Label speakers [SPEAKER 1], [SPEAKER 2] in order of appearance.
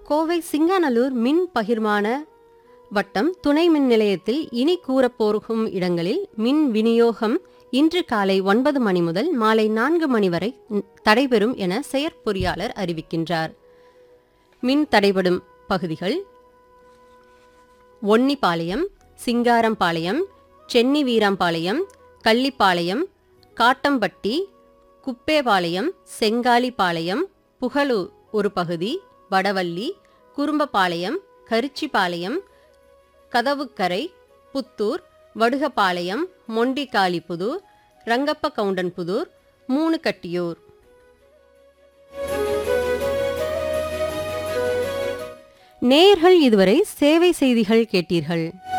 [SPEAKER 1] கோவை சிங்காநல்லூர் மின் பகிர்மான வட்டம் துணை மின் நிலையத்தில் இனி கூறப்போகும் இடங்களில் மின் விநியோகம் இன்று காலை ஒன்பது மணி முதல் மாலை நான்கு மணி வரை ம், தடைபெறும் என செயற்பொறியாளர் அறிவிக்கின்றார் மின் தடைபடும் பகுதிகள் ஒன்னிப்பாளையம் சிங்காரம்பாளையம் சென்னி வீராம்பாளையம் கள்ளிப்பாளையம் காட்டம்பட்டி குப்பேபாளையம் செங்காலிப்பாளையம் புகழூர் ஒரு பகுதி வடவள்ளி குறும்பபாளையம் கரிச்சிபாளையம் கதவுக்கரை புத்தூர் வடுகபாளையம் மொண்டிகாலிபுதூர் ரங்கப்ப கவுண்டன்புதூர் மூணு கட்டியூர் நேயர்கள் இதுவரை சேவை செய்திகள் கேட்டீர்கள்